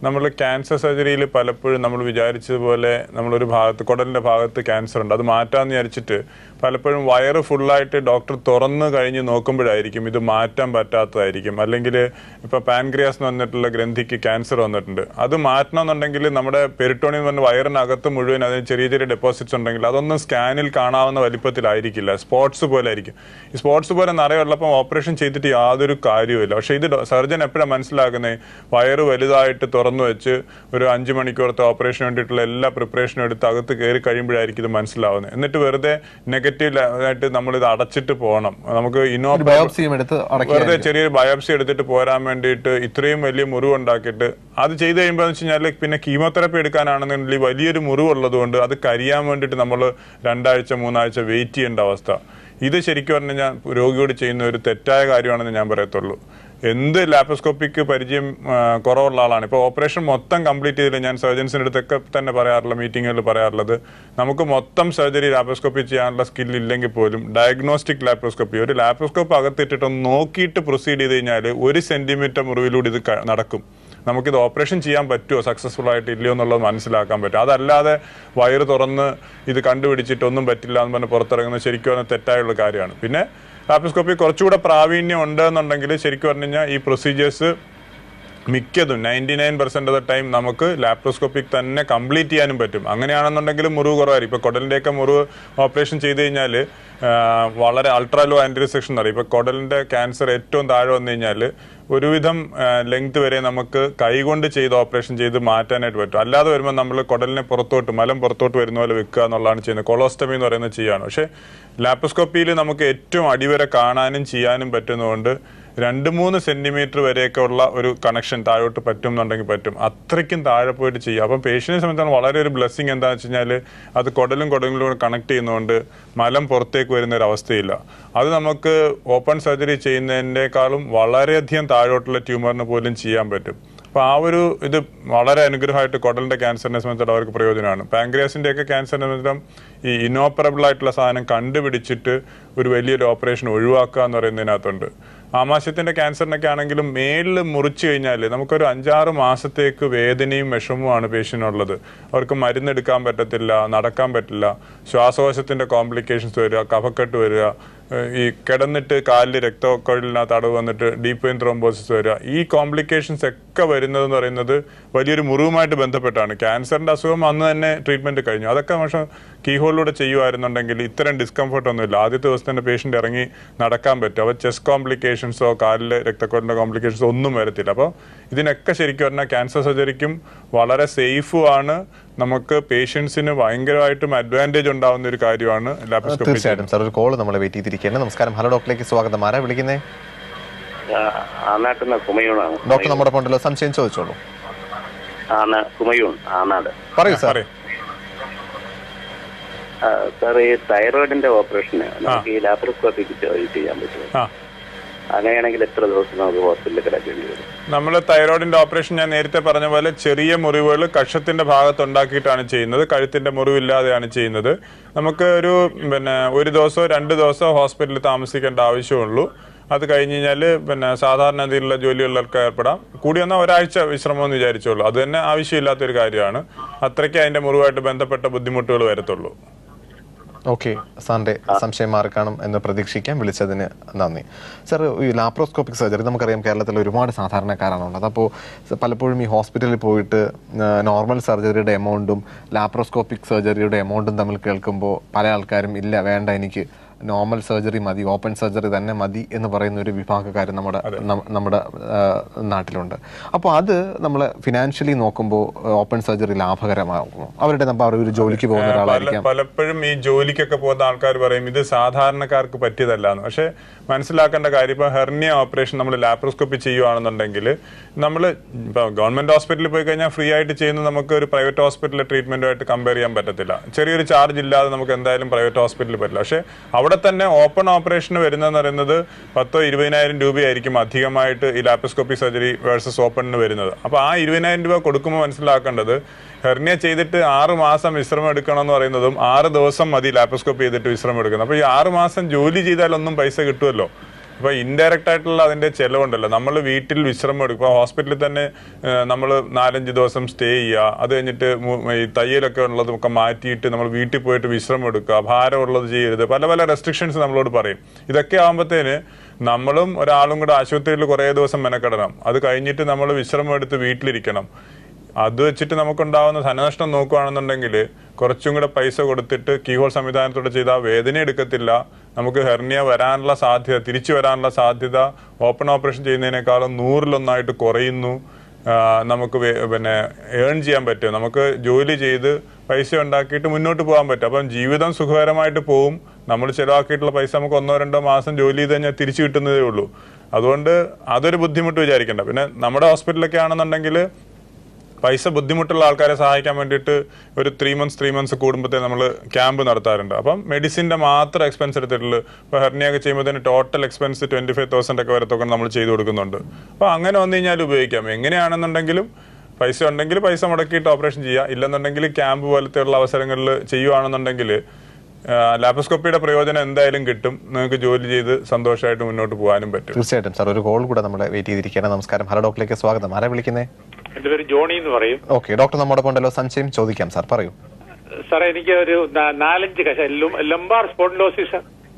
നമ്മൾ ക്യാൻസർ സർജറിയിൽ പലപ്പോഴും നമ്മൾ വിചാരിച്ചതുപോലെ നമ്മളൊരു ഭാഗത്ത് കുടലിൻ്റെ ഭാഗത്ത് ക്യാൻസർ ഉണ്ട് അത് മാറ്റാമെന്ന് വിചാരിച്ചിട്ട് പലപ്പോഴും വയറ് ഫുള്ളായിട്ട് ഡോക്ടർ തുറന്നു കഴിഞ്ഞ് നോക്കുമ്പോഴായിരിക്കും ഇത് മാറ്റാൻ പറ്റാത്തതായിരിക്കും അല്ലെങ്കിൽ ഇപ്പോൾ പാൻക്രിയാസ് എന്ന് പറഞ്ഞിട്ടുള്ള ഗ്രന്ഥിക്ക് ക്യാൻസർ വന്നിട്ടുണ്ട് അത് മാറ്റണമെന്നുണ്ടെങ്കിൽ നമ്മുടെ പെരിട്ടോണിയം എന്ന് പറഞ്ഞ വയറിനകത്ത് മുഴുവൻ അതിന് ചെറിയ ചെറിയ ഡെപ്പോസിറ്റ്സ് ഉണ്ടെങ്കിൽ അതൊന്നും സ്കാനിൽ കാണാവുന്ന വലിപ്പത്തിലായിരിക്കില്ല സ്പോട്സ് പോലെ ആയിരിക്കും ഈ സ്പോട്സ് പോലെ നിറയുള്ളപ്പം ഓപ്പറേഷൻ ചെയ്തിട്ട് യാതൊരു കാര്യവുമില്ല പക്ഷേ ഇത് സർജൻ എപ്പോഴാണ് മനസ്സിലാക്കുന്നത് വയറ് വലുതായിട്ട് തുറന്നു വെച്ച് ഒരു അഞ്ച് മണിക്കൂറത്തെ ഓപ്പറേഷന് വേണ്ടിയിട്ടുള്ള എല്ലാ പ്രിപ്പറേഷനും എടുത്ത് അകത്ത് കയറി കഴിയുമ്പോഴായിരിക്കും ഇത് മനസ്സിലാവുന്നത് എന്നിട്ട് വെറുതെ നെഗറ്റീവ് ആയിട്ട് നമ്മൾ ഇത് അടച്ചിട്ട് പോകണം നമുക്ക് ഇനോ ഒരു ബയോപ്സിയും എടുത്ത് അടക്കി വെറുതെ ചെറിയൊരു ബയോപ്സി എടുത്തിട്ട് പോരാൻ വേണ്ടിയിട്ട് ഇത്രയും വലിയ മുറിവ് ഉണ്ടാക്കിയിട്ട് അത് ചെയ്ത് കഴിയുമ്പോൾ വെച്ച് കഴിഞ്ഞാൽ പിന്നെ കീമോതെറപ്പി എടുക്കാനാണെന്നുണ്ടെങ്കിൽ വലിയൊരു മുറിവുള്ളത് കൊണ്ട് അത് കരിയാൻ വേണ്ടിയിട്ട് നമ്മൾ രണ്ടാഴ്ച മൂന്നാഴ്ച വെയിറ്റ് ചെയ്യേണ്ട അവസ്ഥ ഇത് ശരിക്കും പറഞ്ഞു കഴിഞ്ഞാൽ രോഗിയോട് ചെയ്യുന്ന ഒരു തെറ്റായ കാര്യമാണെന്ന് ഞാൻ പറയത്തുള്ളൂ എന്ത് ലാപ്രോസ്കോപ്പിക്ക് പരിചയം ആ, കുറവുള്ള ആളാണ് ഇപ്പോൾ ഓപ്പറേഷൻ മൊത്തം കംപ്ലീറ്റ് ചെയ്തില്ല ഞാൻ സർജൻസിൻ്റെ അടുത്തൊക്കെ തന്നെ പറയാറുള്ള മീറ്റിങ്ങുകളിൽ പറയാറുള്ളത് നമുക്ക് മൊത്തം സർജറി ലാപ്രോസ്കോപ്പി ചെയ്യാനുള്ള സ്കിൽ ഇല്ലെങ്കിൽ പോലും ഡയഗ്നോസ്റ്റിക് ലാപ്രോസ്കോപ്പി ഒരു ലാപ്രോസ്കോപ്പ് അകത്തിട്ടിട്ട് ഒന്ന് നോക്കിയിട്ട് പ്രൊസീഡ് ചെയ്ത് കഴിഞ്ഞാൽ ഒരു സെന്റിമീറ്റർ മുറിവിലൂടെ ഇത് ക- നടക്കും നമുക്കിത് ഓപ്പറേഷൻ ചെയ്യാൻ പറ്റുമോ സക്സസ്ഫുൾ ആയിട്ട് ഇല്ലയോ എന്നുള്ളത് മനസ്സിലാക്കാൻ പറ്റും അതല്ലാതെ വയറ് തുറന്ന് ഇത് കണ്ടുപിടിച്ചിട്ട് ഒന്നും പറ്റില്ല എന്ന് പറഞ്ഞ് പുറത്തിറങ്ങുന്നത് ശരിക്കും പറഞ്ഞാൽ തെറ്റായുള്ള കാര്യമാണ് പിന്നെ ലാപ്രോസ്കോപ്പി കുറച്ചുകൂടെ പ്രാവീണ്യം ഉണ്ട് എന്നുണ്ടെങ്കിൽ ശരിക്കും പറഞ്ഞു കഴിഞ്ഞാൽ ഈ പ്രൊസീജിയേഴ്സ് മിക്കതും ninety nine percent of the time നമുക്ക് ലാപ്രോസ്കോപ്പിക് തന്നെ കംപ്ലീറ്റ് ചെയ്യാനും പറ്റും അങ്ങനെയാണെന്നുണ്ടെങ്കിൽ മുറിവ് കുറവായിരിക്കും ഇപ്പോൾ കുടലിൻ്റെയൊക്കെ മുറിവ് ഓപ്പറേഷൻ ചെയ്ത് കഴിഞ്ഞാൽ വളരെ അൾട്രാ ലോ ആൻറ്ററി സെക്ഷൻ എന്ന് പറയും ഇപ്പോൾ കുടലിൻ്റെ ക്യാൻസർ ഏറ്റവും താഴെ വന്നു കഴിഞ്ഞാൽ ഒരുവിധം ലെങ്ത് വരെ നമുക്ക് കൈകൊണ്ട് ചെയ്ത് ഓപ്പറേഷൻ ചെയ്ത് മാറ്റാനായിട്ട് പറ്റും അല്ലാതെ വരുമ്പോൾ നമ്മൾ കുടലിനെ പുറത്തോട്ട് മലം പുറത്തോട്ട് വരുന്ന പോലെ വെക്കുക എന്നുള്ളതാണ് ചെയ്യുന്നത് കൊളോസ്റ്റമി എന്ന് പറയുന്നത് ചെയ്യാണ് പക്ഷേ ലാപ്രോസ്കോപ്പിയിൽ നമുക്ക് ഏറ്റവും അടിവരെ കാണാനും ചെയ്യാനും പറ്റുന്നതുകൊണ്ട് രണ്ട് മൂന്ന് സെന്റിമീറ്റർ വരെയൊക്കെ ഉള്ള ഒരു കണക്ഷൻ താഴോട്ട് പറ്റും എന്നുണ്ടെങ്കിൽ പറ്റും അത്രയ്ക്കും താഴെ പോയിട്ട് ചെയ്യാം അപ്പം പേഷ്യനെ സംബന്ധിച്ചാണ് വളരെ ഒരു ബ്ലെസ്സിങ് എന്താണെന്ന് വെച്ച് കഴിഞ്ഞാൽ അത് കുടലും കുടലിലും കൂടെ കണക്ട് ചെയ്യുന്നതുകൊണ്ട് മലം പുറത്തേക്ക് വരുന്ന ഒരു അവസ്ഥയില്ല അത് നമുക്ക് ഓപ്പൺ സർജറി ചെയ്യുന്നതിനേക്കാളും വളരെയധികം താഴോട്ടുള്ള ട്യൂമറിന് പോലും ചെയ്യാൻ പറ്റും അപ്പോൾ ആ ഒരു ഇത് വളരെ അനുഗ്രഹമായിട്ട് കുടലിന്റെ ക്യാൻസറിനെ സംബന്ധിച്ചിടത്തോളം അവർക്ക് പ്രയോജനമാണ് പാങ്ക്രിയാസിന്റെ ഒക്കെ ക്യാൻസറിനെ സംബന്ധിച്ചിടത്തോളം ഈ ഇനോപ്പറബിൾ ആയിട്ടുള്ള സാധനം കണ്ടുപിടിച്ചിട്ട് ഒരു വലിയൊരു ഓപ്പറേഷൻ ഒഴിവാക്കുക എന്ന് പറയുന്നതിനകത്തുണ്ട് ആമാശയത്തിന്റെ ക്യാൻസറിനൊക്കെ ആണെങ്കിലും മേളിൽ മുറിച്ചു കഴിഞ്ഞാൽ നമുക്കൊരു അഞ്ചാറ് മാസത്തേക്ക് വേദനയും വിഷമവുമാണ് പേഷ്യനുള്ളത് അവർക്ക് മരുന്നെടുക്കാൻ പറ്റത്തില്ല നടക്കാൻ പറ്റില്ല ശ്വാസകോശത്തിന്റെ കോംപ്ലിക്കേഷൻസ് വരിക കഫക്കെട്ട് വരിക ഏഹ് ഈ കിടന്നിട്ട് കാലിൽ രക്തക്കൊഴലിനകത്ത് അടവ് വന്നിട്ട് ഡീപ്പ് വെയിൻ ത്രോംബോസിസ് വരിക ഈ കോംപ്ലിക്കേഷൻസ് ഒക്കെ വരുന്നതെന്ന് പറയുന്നത് വലിയൊരു മുറിവുമായിട്ട് ബന്ധപ്പെട്ടാണ് ക്യാൻസറിന്റെ അസുഖം അന്ന് തന്നെ ട്രീറ്റ്മെന്റ് കഴിഞ്ഞു അതൊക്കെ പക്ഷേ കീഹോളിലൂടെ ചെയ്യുമായിരുന്നുണ്ടെങ്കിൽ ഇത്തരം ഡിസ്കംഫർട്ട് ഒന്നുമില്ല ആദ്യത്തെ ദിവസം തന്നെ പേഷ്യന്റ് ഇറങ്ങി നടക്കാൻ പറ്റും അപ്പോൾ ചെസ്റ്റ് കോംപ്ലിക്കേഷൻസോ കാലിലെ രക്തക്കൊഴലിന്റെ കോംപ്ലിക്കേഷൻസോ ഒന്നും വരത്തില്ല അപ്പോൾ ഇതിനൊക്കെ ശരിക്കും പറഞ്ഞാൽ ക്യാൻസർ സർജറിക്കും വളരെ സേഫും ആണ് നമുക്ക് പേഷ്യൻസിന് ഭയങ്കരമായിട്ടും അഡ്വാൻറ്റേജ് ഉണ്ടാവുന്ന ഒരു കാര്യമാണ് ലാപ്രോസ്കോപ്പി തീർച്ചയായിട്ടും സാർ ഒരു കോള് നമ്മളെ വെയിറ്റ് ചെയ്തിരിക്കുകയാണ് നമസ്കാരം ഹലോ ഡോക്ടറിലേക്ക് സ്വാഗതം ആരാ വിളിക്കുന്നേ ആനാട്ടുന്ന കുമയൂണാണ് ഡോക്ടർ നമ്മുടെ ഒപ്പം ഉണ്ടല്ലോ സംശയം ചോദിച്ചോളൂ ആന കുമയൂൺ ആനാട് പറയൂ സാർ പറയ്. ആ, സാർ ഈ തൈറോയിഡിന്റെ ഓപ്പറേഷന് നമുക്ക് ഈ ലാപ്രോസ്കോപ്പിക്ക് ചെയ്യാൻ പറ്റുമോ ആ അങ്ങനെയാണെങ്കിൽ എത്ര ദിവസം നമുക്ക് ഹോസ്പിറ്റലിൽ കിടക്കേണ്ടി വരും നമ്മൾ തൈറോയിഡിന്റെ ഓപ്പറേഷൻ ഞാൻ നേരത്തെ പറഞ്ഞ പോലെ ചെറിയ മുറിവുകൾ കക്ഷത്തിന്റെ ഭാഗത്ത് ഉണ്ടാക്കിയിട്ടാണ് ചെയ്യുന്നത് കഴുത്തിന്റെ മുറിവില്ലാതെയാണ് ചെയ്യുന്നത് നമുക്ക് ഒരു പിന്നെ ഒരു ദിവസമോ രണ്ട് ദിവസമോ ഹോസ്പിറ്റലിൽ താമസിക്കേണ്ട ആവശ്യമുള്ളൂ അത് കഴിഞ്ഞ് കഴിഞ്ഞാൽ പിന്നെ സാധാരണ രീതിയിലുള്ള ജോലികളിലൊക്കെ ഏർപ്പെടാം കൂടി വന്നാൽ ഒരാഴ്ച വിശ്രമം എന്ന് വിചാരിച്ചോളൂ അത് തന്നെ ആവശ്യമില്ലാത്തൊരു കാര്യമാണ് അത്രയ്ക്ക് അതിന്റെ മുറിവായിട്ട് ബന്ധപ്പെട്ട ബുദ്ധിമുട്ടുകൾ വരത്തുള്ളൂ ഓക്കെ സാറിന്റെ സംശയം മാറിക്കാണും എന്ന് പ്രതീക്ഷിക്കാം വിളിച്ചതിന് നന്ദി സാർ ഈ ലാപ്രോസ്കോപ്പിക് സർജറി നമുക്കറിയാം കേരളത്തിൽ ഒരുപാട് സാധാരണക്കാരാണുള്ളത് അപ്പോൾ പലപ്പോഴും ഈ ഹോസ്പിറ്റലിൽ പോയിട്ട് നോർമൽ സർജറിയുടെ എമൗണ്ടും ലാപ്രോസ്കോപ്പിക് സർജറിയുടെ എമൗണ്ടും തമ്മിൽ കേൾക്കുമ്പോൾ പല ആൾക്കാരും ഇല്ല വേണ്ട എനിക്ക് നോർമൽ സർജറി മതി ഓപ്പൺ സർജറി തന്നെ മതി എന്ന് പറയുന്ന ഒരു വിഭാഗക്കാർ നമ്മുടെ നം- നമ്മുടെ ആ, നാട്ടിലുണ്ട് അപ്പോൾ അത് നമ്മൾ ഫിനാൻഷ്യലി നോക്കുമ്പോൾ ഓപ്പൺ സർജറി ലാഭകരമാകുമോ അവരുടെ നമ്മൾ ഒരു ജോലിക്ക് പോകുന്ന പല- ഒരാളായിരിക്കാം പലപ്പോഴും ഈ ജോലിക്കൊക്കെ പോകുന്ന ആൾക്കാർ പറയും ഇത് സാധാരണക്കാർക്ക് പറ്റിയതല്ല എന്ന് പക്ഷെ മനസ്സിലാക്കേണ്ട കാര്യം ഇപ്പൊ ഹെർണിയ ഓപ്പറേഷൻ നമ്മൾ ലാപ്രോസ്കോപ്പി ചെയ്യുവാണെന്നുണ്ടെങ്കിൽ നമ്മൾ ഇപ്പൊ ഗവൺമെന്റ് ഹോസ്പിറ്റലിൽ പോയി കഴിഞ്ഞാൽ ഫ്രീ ആയിട്ട് ചെയ്യുന്നത് നമുക്ക് ഒരു പ്രൈവറ്റ് ഹോസ്പിറ്റലിലെ ട്രീറ്റ്മെന്റുമായിട്ട് കമ്പയർ ചെയ്യാൻ പറ്റത്തില്ല ചെറിയൊരു ചാർജ് ഇല്ലാതെ നമുക്ക് എന്തായാലും പ്രൈവറ്റ് ഹോസ്പിറ്റലിൽ പറ്റില്ല പക്ഷെ അവിടെ തന്നെ ഓപ്പൺ ഓപ്പറേഷന് വരുന്നതെന്ന് പറയുന്നത് പത്തോ ഇരുപതിനായിരം രൂപയായിരിക്കും അധികമായിട്ട് ഈ ലാപ്രോസ്കോപ്പി സർജറി വേഴ്സസ് ഓപ്പണിന് വരുന്നത് അപ്പോൾ ആ ഇരുപതിനായിരം രൂപ കൊടുക്കുമ്പോൾ മനസ്സിലാക്കേണ്ടത് ഹെർണിയ ചെയ്തിട്ട് ആറ് മാസം വിശ്രമം എടുക്കണം എന്ന് പറയുന്നതും ആറ് ദിവസം മതി ലാപ്രോസ്കോപ്പി ചെയ്തിട്ട് വിശ്രമം എടുക്കുന്നത് അപ്പോൾ ഈ ആറ് മാസം ജോലി ചെയ്താലൊന്നും പൈസ കിട്ടുമല്ലോ അപ്പോൾ ഇൻഡയറക്റ്റ് ആയിട്ടുള്ള അതിന്റെ ചെലവുണ്ടല്ലോ നമ്മൾ വീട്ടിൽ വിശ്രമം എടുക്കുക ഇപ്പോൾ ഹോസ്പിറ്റലിൽ തന്നെ നമ്മൾ നാലഞ്ച് ദിവസം സ്റ്റേ ചെയ്യുക അത് കഴിഞ്ഞിട്ട് മു- ഈ തയ്യലൊക്കെ ഉള്ളതൊക്കെ മാറ്റിയിട്ട് നമ്മൾ വീട്ടിൽ പോയിട്ട് വിശ്രമം എടുക്കുക ഭാരമുള്ളത് ചെയ്യരുത് പല പല റെസ്ട്രിക്ഷൻസ് നമ്മളോട് പറയും ഇതൊക്കെ ആകുമ്പോഴത്തേന് നമ്മളും ഒരാളും കൂടെ ആശുപത്രിയിൽ കുറേ ദിവസം മെനക്കെടണം അത് കഴിഞ്ഞിട്ട് നമ്മൾ വിശ്രമം എടുത്ത് വീട്ടിലിരിക്കണം അത് വെച്ചിട്ട് നമുക്കുണ്ടാവുന്ന ധനനഷ്ടം നോക്കുകയാണെന്നുണ്ടെങ്കിൽ കുറച്ചും കൂടെ പൈസ കൊടുത്തിട്ട് കീഹോൾ സംവിധാനത്തോടെ ചെയ്താൽ വേദന എടുക്കത്തില്ല നമുക്ക് ഹെർണിയ വരാനുള്ള സാധ്യത തിരിച്ചു വരാനുള്ള സാധ്യത ഓപ്പൺ ഓപ്പറേഷൻ ചെയ്യുന്നതിനേക്കാളും നൂറിലൊന്നായിട്ട് കുറയുന്നു ആ, നമുക്ക് വേ- പിന്നെ ഏൺ ചെയ്യാൻ പറ്റും നമുക്ക് ജോലി ചെയ്ത് പൈസ ഉണ്ടാക്കിയിട്ട് മുന്നോട്ട് പോകാൻ പറ്റും അപ്പം ജീവിതം സുഖകരമായിട്ട് പോവും നമ്മൾ ചിലവാക്കിയിട്ടുള്ള പൈസ നമുക്ക് ഒന്നോ രണ്ടോ മാസം ജോലി ചെയ്ത് കഴിഞ്ഞാൽ തിരിച്ചു കിട്ടുന്നതേ ഉള്ളൂ അതുകൊണ്ട് അതൊരു ബുദ്ധിമുട്ട് വിചാരിക്കേണ്ട പിന്നെ നമ്മുടെ ഹോസ്പിറ്റലൊക്കെ ആണെന്നുണ്ടെങ്കിൽ പൈസ ബുദ്ധിമുട്ടുള്ള ആൾക്കാരെ സഹായിക്കാൻ വേണ്ടിയിട്ട് ഒരു ത്രീ മന്ത്സ് ത്രീ മന്ത്സ് കൂടുമ്പോഴത്തേ നമ്മൾ ക്യാമ്പ് നടത്താറുണ്ട് അപ്പം മെഡിസിൻ്റെ മാത്രം എക്സ്പെൻസ് എടുത്തിട്ടുള്ളൂ ഇപ്പോൾ ഹെർണിയൊക്കെ ചെയ്യുമ്പോഴത്തേന് total expense twenty five thousand ഒക്കെ വരത്തൊക്കെ നമ്മൾ ചെയ്തു കൊടുക്കുന്നുണ്ട് അപ്പോൾ അങ്ങനെ വന്നു കഴിഞ്ഞാൽ ഉപയോഗിക്കാം എങ്ങനെയാണെന്നുണ്ടെങ്കിലും പൈസ ഉണ്ടെങ്കിൽ പൈസ മുടക്കിയിട്ട് ഓപ്പറേഷൻ ചെയ്യുക ഇല്ലെന്നുണ്ടെങ്കിൽ ക്യാമ്പ് പോലത്തെയുള്ള അവസരങ്ങളിൽ ചെയ്യുവാണെന്നുണ്ടെങ്കിൽ ലാപ്രോസ്കോപ്പിയുടെ പ്രയോജനം എന്തായാലും കിട്ടും നിങ്ങൾക്ക് ജോലി ചെയ്ത് സന്തോഷമായിട്ട് മുന്നോട്ട് പോകാനും പറ്റും തീർച്ചയായിട്ടും സാർ ഒരു കോൾ കൂടെ നമ്മുടെ വെയിറ്റ് ചെയ്തിരിക്കുകയാണ് നമസ്കാരം ഹലോ ഡോക്ടറിലേക്ക് സ്വാഗതം ആരാ വിളിക്കുന്നേ എന്റെ പേര് ജോണി എന്ന് പറയും ഓക്കെ ഡോക്ടർ നമ്മുടെ ഉണ്ടല്ലോ സംശയം ചോദിക്കാം സാർ പറയൂ സാറേ എനിക്ക് ഒരു നാ- നാലഞ്ച് കശ ലംബാർ സ്പോണ്ടിലോസിസ്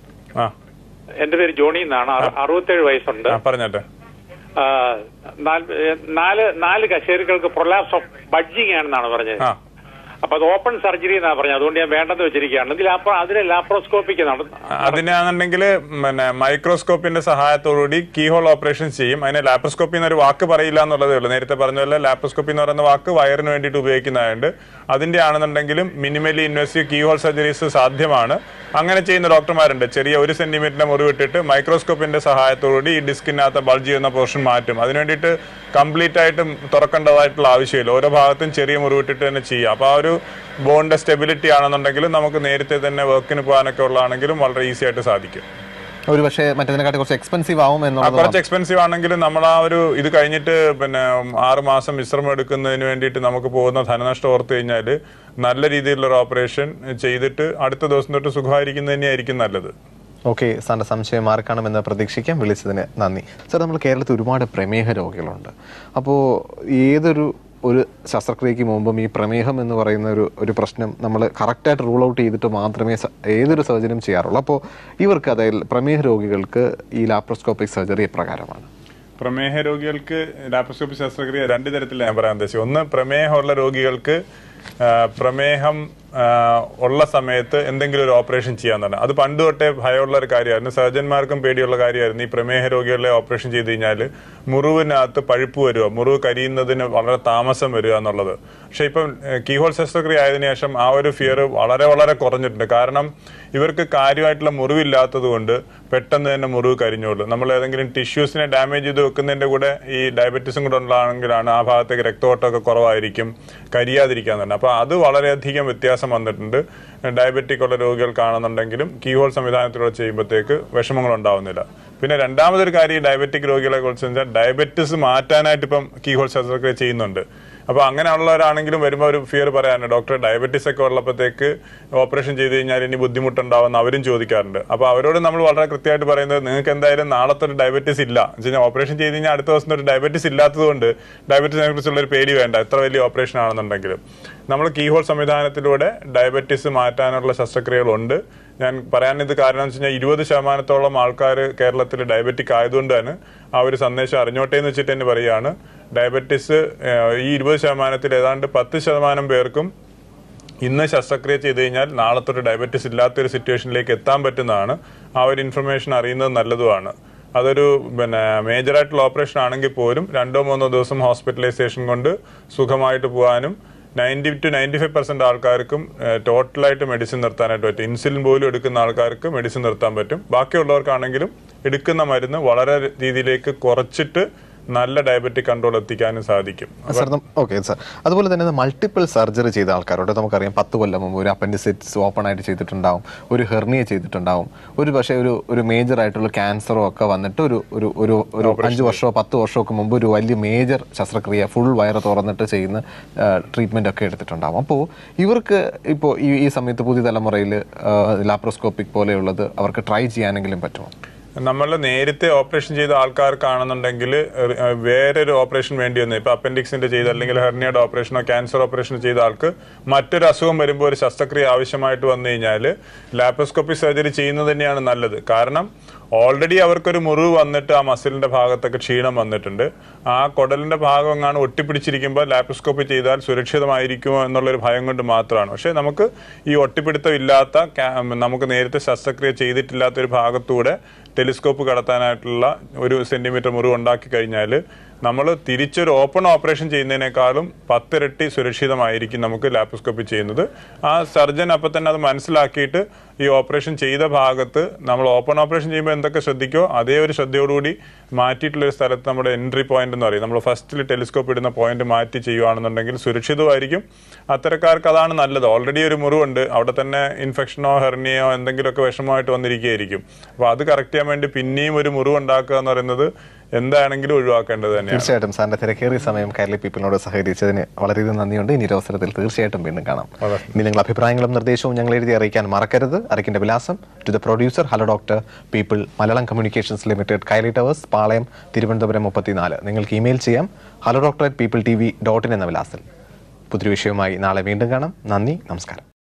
ആ എന്റെ പേര് ജോണി എന്നാണ് അറു- അറുപത്തേഴ് വയസ്സുണ്ട് ആ പറഞ്ഞോട്ടെ ആ, നാല് നാല് നാല് കശേരുക്കൾക്ക് പ്രൊലാപ്സ് ഓഫ് ബഡ്ജിങ് ആണെന്നാണ് പറഞ്ഞത് ആ അപ്പൊ അത് ഓപ്പൺ സർജറി എന്നാണ് പറഞ്ഞത് അതുകൊണ്ട് ഞാൻ വേണ്ടെന്ന് വെച്ചിരിക്കുകയാണ് ഇതിൽ അപ്പൊ അതിന് ലാപ്രോസ്കോപ്പിക്ക് നടന്നു അതിനാണെന്നുണ്ടെങ്കിൽ പിന്നെ മൈക്രോസ്കോപ്പിന്റെ സഹായത്തോടുകൂടി കീഹോൾ ഓപ്പറേഷൻ ചെയ്യും അതിനെ ലാപ്രോസ്കോപ്പി എന്നൊരു വാക്ക് പറയില്ല എന്നുള്ളതേ ഉള്ളൂ നേരത്തെ പറഞ്ഞ പോലെ ലാപ്രോസ്കോപ്പി എന്ന് പറയുന്ന വാക്ക് വയറിന് വേണ്ടിയിട്ട് ഉപയോഗിക്കുന്നതായതുകൊണ്ട് അതിന്റെ ആണെന്നുണ്ടെങ്കിലും മിനിമലി ഇൻവെസ്റ്റീവ് കീഹോൾ സർജറീസ് സാധ്യമാണ് അങ്ങനെ ചെയ്യുന്ന ഡോക്ടർമാരുണ്ട് ചെറിയ ഒരു സെന്റിമീറ്ററിന്റെ മുറിവിട്ടിട്ട് മൈക്രോസ്കോപ്പിന്റെ സഹായത്തോടുകൂടി ഈ ഡിസ്കിനകത്ത് ബൾജ് ചെയ്യുന്ന പോർഷൻ മാറ്റും അതിന് വേണ്ടിയിട്ട് കംപ്ലീറ്റ് ആയിട്ടും തുറക്കേണ്ടതായിട്ടുള്ള ആവശ്യമില്ല ഓരോ ഭാഗത്തും ചെറിയ മുറിവിട്ടിട്ട് തന്നെ ചെയ്യാം അപ്പോൾ ആ ഒരു ബോണിന്റെ സ്റ്റെബിലിറ്റി ആണെന്നുണ്ടെങ്കിലും നമുക്ക് നേരത്തെ തന്നെ വർക്കിന് പോകാനൊക്കെ ഉള്ളതാണെങ്കിലും വളരെ ഈസി ആയിട്ട് സാധിക്കും ഒരു പക്ഷേ മറ്റേതിനെക്കാട്ടി കുറച്ച് എക്സ്പെൻസീവ് ആവും ആ എന്നുള്ളത് കുറച്ച് എക്സ്പെൻസീവ് ആണെങ്കിലും നമ്മൾ ആ ഒരു ഇത് കഴിഞ്ഞിട്ട് പിന്നെ ആറ് മാസം വിശ്രമം എടുക്കുന്നതിന് വേണ്ടിയിട്ട് നമുക്ക് പോകുന്ന ധനനഷ്ടം ഓർത്ത് കഴിഞ്ഞാൽ നല്ല രീതിയിലുള്ള ഒരു ഓപ്പറേഷൻ ചെയ്തിട്ട് അടുത്ത ദിവസം തൊട്ട് സുഖമായിരിക്കുന്നത് തന്നെയായിരിക്കും നല്ലത് ഓക്കെ സാറിന്റെ സംശയം മാറിക്കാണമെന്ന് പ്രതീക്ഷിക്കാം വിളിച്ചതിന് നന്ദി സാർ നമ്മൾ കേരളത്തിൽ ഒരുപാട് പ്രമേഹ രോഗികളുണ്ട് അപ്പോൾ ഏതൊരു ഒരു ശസ്ത്രക്രിയയ്ക്ക് മുമ്പും ഈ പ്രമേഹം എന്ന് പറയുന്ന ഒരു ഒരു പ്രശ്നം നമ്മൾ കറക്റ്റായിട്ട് റൂൾ ഔട്ട് ചെയ്തിട്ട് മാത്രമേ സ- ഏതൊരു സർജനും ചെയ്യാറുള്ളൂ അപ്പോൾ ഇവർക്ക് അതായത് പ്രമേഹ രോഗികൾക്ക് ഈ ലാപ്രോസ്കോപ്പിക് സർജറി എപ്രകാരമാണ് പ്രമേഹ രോഗികൾക്ക് ലാപ്രോസ്കോപ്പി ശസ്ത്രക്രിയ രണ്ട് തരത്തിൽ ഞാൻ പറയാൻ ഉദ്ദേശിച്ചത് ഒന്ന് പ്രമേഹമുള്ള രോഗികൾക്ക് ആ, പ്രമേഹം ആ, ഉള്ള സമയത്ത് എന്തെങ്കിലും ഒരു ഓപ്പറേഷൻ ചെയ്യാന്നാണ് അത് പണ്ട് തൊട്ടേ ഭയമുള്ള ഒരു കാര്യമായിരുന്നു സർജന്മാർക്കും പേടിയുള്ള കാര്യമായിരുന്നു ഈ പ്രമേഹ രോഗികളെ ഓപ്പറേഷൻ ചെയ്ത് കഴിഞ്ഞാൽ മുറിവിനകത്ത് പഴുപ്പ് വരിക മുറിവ് കരിയുന്നതിന് വളരെ താമസം വരിക എന്നുള്ളത് പക്ഷെ ഇപ്പം കീഹോൾ ശസ്ത്രക്രിയ ആയതിനു ശേഷം ആ ഒരു ഫിയർ വളരെ വളരെ കുറഞ്ഞിട്ടുണ്ട് കാരണം ഇവർക്ക് കാര്യമായിട്ടുള്ള മുറിവില്ലാത്തത് കൊണ്ട് പെട്ടെന്ന് തന്നെ മുറിവ് കരിഞ്ഞോളൂ നമ്മൾ ഏതെങ്കിലും ടിഷ്യൂസിനെ ഡാമേജ് ചെയ്ത് വെക്കുന്നതിന്റെ കൂടെ ഈ ഡയബറ്റീസും കൂടെ ഉള്ളതാണെങ്കിലാണ് ആ ഭാഗത്തേക്ക് രക്തോട്ടമൊക്കെ കുറവായിരിക്കും കരിയാതിരിക്കാൻ തന്നെ അപ്പോൾ അത് വളരെയധികം വ്യത്യാസം വന്നിട്ടുണ്ട് ഡയബറ്റിക് ഉള്ള രോഗികൾക്കാണെന്നുണ്ടെങ്കിലും കീഹോൾ സംവിധാനത്തിലൂടെ ചെയ്യുമ്പോഴത്തേക്ക് വിഷമങ്ങൾ ഉണ്ടാവുന്നില്ല പിന്നെ രണ്ടാമതൊരു കാര്യം ഈ ഡയബറ്റിക് രോഗികളെ കുറിച്ച് വെച്ചാൽ ഡയബറ്റിസ് മാറ്റാനായിട്ട് ഇപ്പം കീഹോൾ ശസ്ത്രക്രിയ ചെയ്യുന്നുണ്ട് അപ്പോൾ അങ്ങനെയുള്ളവരാണെങ്കിലും വരുമ്പോൾ ഒരു ഫിയർ പറയാനുണ്ട് ഡോക്ടർ ഡയബറ്റീസ് ഒക്കെ ഉള്ളപ്പോഴത്തേക്ക് ഓപ്പറേഷൻ ചെയ്ത് കഴിഞ്ഞാൽ ഇനി ബുദ്ധിമുട്ടുണ്ടാവുമെന്ന് അവരും ചോദിക്കാറുണ്ട് അപ്പോൾ അവരോട് നമ്മൾ വളരെ കൃത്യമായിട്ട് പറയുന്നത് നിങ്ങൾക്ക് എന്തായാലും നാളത്തെ ഒരു ഡയബറ്റീസ് ഇല്ല എന്ന് വെച്ച് കഴിഞ്ഞാൽ ഓപ്പറേഷൻ ചെയ്ത് കഴിഞ്ഞാൽ അടുത്ത ദിവസം ഒരു ഡയബറ്റീസ് ഇല്ലാത്തതുകൊണ്ട് ഡയബറ്റീസിനെ കുറിച്ചുള്ള ഒരു പേടി വേണ്ട എത്ര വലിയ ഓപ്പറേഷൻ ആണെന്നുണ്ടെങ്കിലും നമ്മൾ കീഹോൾ സംവിധാനത്തിലൂടെ ഡയബറ്റീസ് മാറ്റാനുള്ള ശസ്ത്രക്രിയകളുണ്ട് ഞാൻ പറയാനിത് കാരണം എന്ന് വെച്ച് കഴിഞ്ഞാൽ ഇരുപത് ശതമാനത്തോളം ആൾക്കാർ കേരളത്തിൽ ഡയബറ്റിക് ആയതുകൊണ്ടാണ് ആ ഒരു സന്ദേശം അറിഞ്ഞോട്ടെ എന്ന് വെച്ചിട്ട് തന്നെ പറയുകയാണ് ഡയബറ്റിസ് ഏഹ്, ഈ ഇരുപത് ശതമാനത്തിൽ ഏതാണ്ട് പത്ത് ശതമാനം പേർക്കും ഇന്ന് ശസ്ത്രക്രിയ ചെയ്ത് കഴിഞ്ഞാൽ നാളത്തൊരു ഡയബറ്റിസ് ഇല്ലാത്തൊരു സിറ്റുവേഷനിലേക്ക് എത്താൻ പറ്റുന്നതാണ് ആ ഒരു ഇൻഫർമേഷൻ അറിയുന്നത് നല്ലതുമാണ് അതൊരു പിന്നെ മേജറായിട്ടുള്ള ഓപ്പറേഷൻ ആണെങ്കിൽ പോലും രണ്ടോ മൂന്നോ ദിവസം ഹോസ്പിറ്റലൈസേഷൻ കൊണ്ട് സുഖമായിട്ട് പോകാനും ninety two ninety five percent ആൾക്കാർക്കും ടോട്ടലായിട്ട് മെഡിസിൻ നിർത്താനായിട്ട് പറ്റും ഇൻസുലിൻ പോലും എടുക്കുന്ന ആൾക്കാർക്ക് മെഡിസിൻ നിർത്താൻ പറ്റും ബാക്കിയുള്ളവർക്കാണെങ്കിലും എടുക്കുന്ന മരുന്ന് വളരെ രീതിയിലേക്ക് കുറച്ചിട്ട് നല്ല ഡയബറ്റിക് കൺട്രോൾ എത്തിക്കാനും സാധിക്കും സാർ ഓക്കെ സാർ അതുപോലെ തന്നെ മൾട്ടിപ്പിൾ സർജറി ചെയ്ത ആൾക്കാരോട് നമുക്കറിയാം പത്ത് കൊല്ലം മുമ്പ് ഒരു അപ്പൻഡിസിറ്റ്സ് ഓപ്പൺ ആയിട്ട് ചെയ്തിട്ടുണ്ടാവും ഒരു ഹെർണിയ ചെയ്തിട്ടുണ്ടാവും ഒരു പക്ഷേ ഒരു ഒരു മേജർ ആയിട്ടുള്ള ക്യാൻസറോ ഒക്കെ വന്നിട്ട് ഒരു ഒരു ഒരു ഒരു അഞ്ച് വർഷമോ പത്ത് വർഷമോ ഒക്കെ മുമ്പ് ഒരു വലിയ മേജർ ശസ്ത്രക്രിയ ഫുൾ വയറ് തുറന്നിട്ട് ചെയ്യുന്ന ട്രീറ്റ്മെന്റ് ഒക്കെ എടുത്തിട്ടുണ്ടാവും അപ്പോൾ ഇവർക്ക് ഇപ്പോൾ ഈ ഈ സമയത്ത് പുതിയ തലമുറയിൽ ലാപ്രോസ്കോപ്പിക് പോലെയുള്ളത് അവർക്ക് ട്രൈ ചെയ്യാനെങ്കിലും പറ്റുമോ നമ്മൾ നേരത്തെ ഓപ്പറേഷൻ ചെയ്ത ആൾക്കാർക്കാണെന്നുണ്ടെങ്കിൽ ഏഹ്, വേറൊരു ഓപ്പറേഷൻ വേണ്ടി വന്നു ഇപ്പൊ അപ്പൻഡിക്സിന്റെ ചെയ്ത അല്ലെങ്കിൽ ഹെർണിയയുടെ ഓപ്പറേഷനോ ക്യാൻസർ ഓപ്പറേഷനോ ചെയ്ത ആൾക്ക് മറ്റൊരു അസുഖം വരുമ്പോൾ ഒരു ശസ്ത്രക്രിയ ആവശ്യമായിട്ട് വന്നു കഴിഞ്ഞാൽ ലാപ്രോസ്കോപ്പി സർജറി ചെയ്യുന്നത് തന്നെയാണ് നല്ലത് കാരണം ഓൾറെഡി അവർക്കൊരു മുറിവ് വന്നിട്ട് ആ മസിലിന്റെ ഭാഗത്തൊക്കെ ക്ഷീണം വന്നിട്ടുണ്ട് ആ കുടലിന്റെ ഭാഗം എങ്ങാണ് ഒട്ടിപ്പിടിച്ചിരിക്കുമ്പോൾ ലാപ്രോസ്കോപ്പി ചെയ്താൽ സുരക്ഷിതമായിരിക്കുമോ എന്നുള്ളൊരു ഭയം കൊണ്ട് മാത്രമാണ് പക്ഷേ നമുക്ക് ഈ ഒട്ടിപ്പിടുത്തം ഇല്ലാത്ത ക്യാ- നമുക്ക് നേരത്തെ ശസ്ത്രക്രിയ ചെയ്തിട്ടില്ലാത്ത ഒരു ഭാഗത്തൂടെ ടെലിസ്കോപ്പ് കടത്താനായിട്ടുള്ള ഒരു സെന്റിമീറ്റർ മുറിവ് ഉണ്ടാക്കി കഴിഞ്ഞാൽ നമ്മൾ തിരിച്ചൊരു ഓപ്പൺ ഓപ്പറേഷൻ ചെയ്യുന്നതിനേക്കാളും പത്തിരട്ടി സുരക്ഷിതമായിരിക്കും നമുക്ക് ലാപ്രോസ്കോപ്പി ചെയ്യുന്നത് ആ സർജൻ അപ്പം തന്നെ അത് മനസ്സിലാക്കിയിട്ട് ഈ ഓപ്പറേഷൻ ചെയ്ത ഭാഗത്ത് നമ്മൾ ഓപ്പൺ ഓപ്പറേഷൻ ചെയ്യുമ്പോൾ എന്തൊക്കെ ശ്രദ്ധിക്കോ അതേ ഒരു ശ്രദ്ധയോടുകൂടി മാറ്റിയിട്ടുള്ള ഒരു സ്ഥലത്ത് നമ്മുടെ എൻട്രി പോയിന്റ് എന്ന് പറയും നമ്മൾ ഫസ്റ്റിൽ ടെലിസ്കോപ്പ് ഇടുന്ന പോയിന്റ് മാറ്റി ചെയ്യുകയാണെന്നുണ്ടെങ്കിൽ സുരക്ഷിതമായിരിക്കും അത്തരക്കാർക്ക് അതാണ് നല്ലത് ഓൾറെഡി ഒരു മുറിവുണ്ട് അവിടെ തന്നെ ഇൻഫെക്ഷനോ ഹെർണിയോ എന്തെങ്കിലുമൊക്കെ വിഷമമായിട്ട് വന്നിരിക്കുകയായിരിക്കും അപ്പോൾ അത് കറക്റ്റ് ചെയ്യാൻ വേണ്ടി പിന്നെയും ഒരു മുറിവ് ഉണ്ടാക്കുക എന്ന് പറയുന്നത് എന്താണെങ്കിലും ഒഴിവാക്കേണ്ടത് തന്നെയാണ് തീർച്ചയായിട്ടും സാറിന്റെ തിരക്കേറിയ സമയം കേരള പീപ്പിളിനോട് സഹകരിച്ചതിന് വളരെയധികം നന്ദിയുണ്ട് ഇനി ഒരു അവസരത്തിൽ തീർച്ചയായിട്ടും വീണ്ടും കാണാം ഇനി നിങ്ങൾ അഭിപ്രായങ്ങളും നിർദ്ദേശവും ഞങ്ങൾ എഴുതി അറിയിക്കാൻ മറക്കരുത് അറിയിക്കേണ്ട വിലാസം to the producer hello doctor People Malayalam communications limited കൈലി ടവേഴ്സ് പാളയം തിരുവനന്തപുരം മുപ്പത്തിനാല് നിങ്ങൾക്ക് ഇമെയിൽ ചെയ്യാം hello doctor at People T V dot in എന്ന വിലാസത്തിൽ പുതിയ വിഷയവുമായി നാളെ വീണ്ടും കാണാം നന്ദി നമസ്കാരം